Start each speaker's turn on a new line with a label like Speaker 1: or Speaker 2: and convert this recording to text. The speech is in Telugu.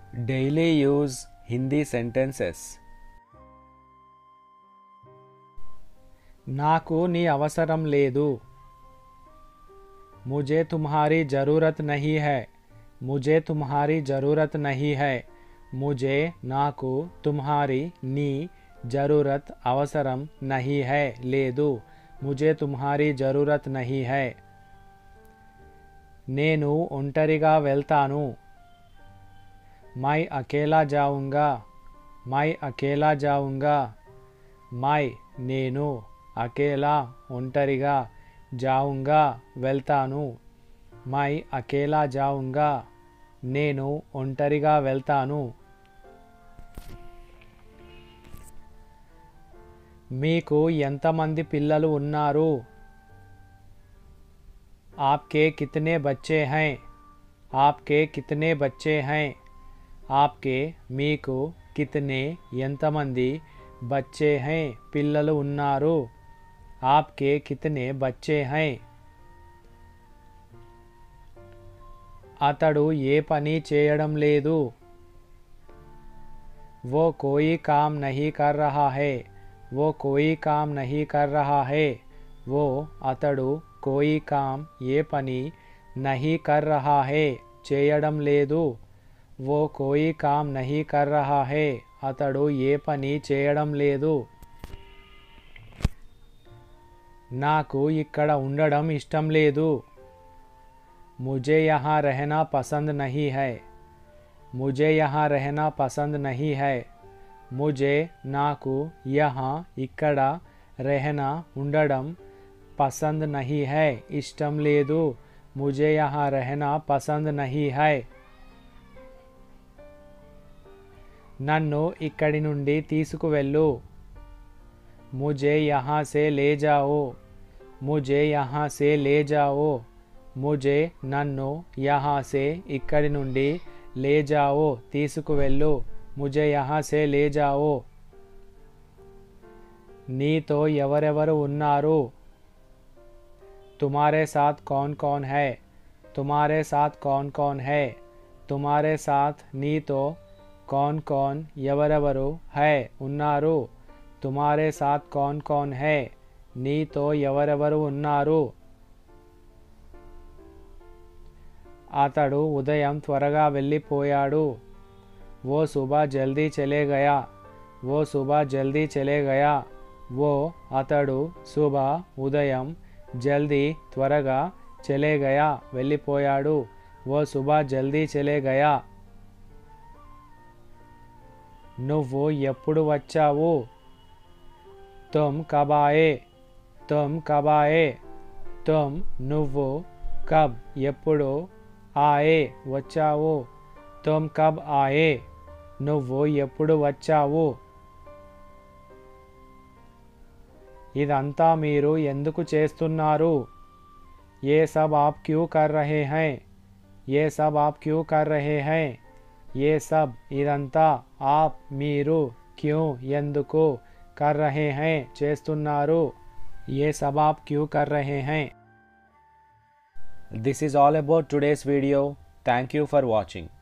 Speaker 1: Daily use Hindi sentences. నాకు నీ అవసరం లేదు मुझे तुम्हारी ज़रूरत नहीं है मुझे तुम्हारी ज़रूरत नहीं है मुझे నాకు तुम्हारी నీ జరూరత్ అవసరం నహీ హై లేదు ముజే తుమ్హారీ జరూరత్ నహీ హై నేను ఒంటరిగా వెళ్తాను మై అకేలా జావుంగా మై అకేలా జావుంగా మై నేను అకేలా ఒంటరిగా జావుంగా వెళ్తాను మై అకేలా జావుంగా నేను ఒంటరిగా వెళ్తాను మీకు ఎంతమంది పిల్లలు ఉన్నారు आपके कितने बच्चे हैं आपके कितने बच्चे हैं आपके మీకు కితనే ఎంతమంది బచ్చే హై పిల్లలు ఉన్నారు ఆప్కే కితనే బచ్చే హై అతడు ఏ పని చేయడం లేదు वो कोई काम नहीं कर रहा है वो कोई काम नहीं कर रहा है वो అతడు కోయి కామ్ ఏ పని నహీ కర్ రహా హే చేయడం లేదు ఓ కోయి కామ్ నహీ కర్ రహా హే అతడు ఏ పని చేయడం లేదు నాకు ఇక్కడ ఉండడం ఇష్టం లేదు मुझे यहाँ रहना पसंद नहीं है मुझे यहाँ रहना पसंद नहीं है मुझे నాకు यहाँ ఇక్కడ रहना ఉండడం पसंद नहीं है ఇష్టం లేదు मुझे यहाँ रहना पसंद नहीं है నన్ను ఇక్కడి నుండి తీసుకువెళ్ళు मुझे यहाँ से ले जाओ मुझे यहाँ से ले जाओ मुझे నన్ను यहाँ से ఇక్కడి నుండి ले जाओ తీసుకువెళ్ళు मुझे यहाँ से ले जाओ నీతో ఎవరెవరు ఉన్నారు तुम्हारे साथ कौन कौन है तुम्हारे साथ कौन कौन है तुम्हारे साथ నీతో कौन कौन ఎవరెవరు है ఉన్నారు तुम्हारे साथ कौन कौन है నీతో ఎవరెవరు ఉన్నారు అతడు ఉదయం త్వరగా వెళ్ళిపోయాడు वो सुबह जल्दी चले गया वो सुबह जल्दी चले गया वो అతడు సుబా ఉదయం జల్దీ త్వరగా చలే గయా వెళ్ళిపోయాడు ఓ సుబా జల్దీ చలే గయా నువ్వు ఎప్పుడు వచ్చావు తుమ్ కబాయే తుమ్ కబాయే తుమ్ నువ్వు కబ్ ఎప్పుడు ఆయే వచ్చావు తుమ్ కబ్ ఆయే నువ్వు ఎప్పుడు వచ్చావు ఇదంతా మీరు ఎందుకు చేస్తున్నారు ఏ సబ్ ఆప్ క్యూ కర్ రహే హై ఏ సబ్ ఆప్ క్యూ కర్ రహే హై ఏ సబ్ ఇదంతా ఆప్ మీరు క్యూ ఎందుకు కర్ రహే హై చేస్తున్నారు ఏ సబ్ ఆప్ క్యూ కర్ రహే హై
Speaker 2: This is all about today's video. Thank you for watching.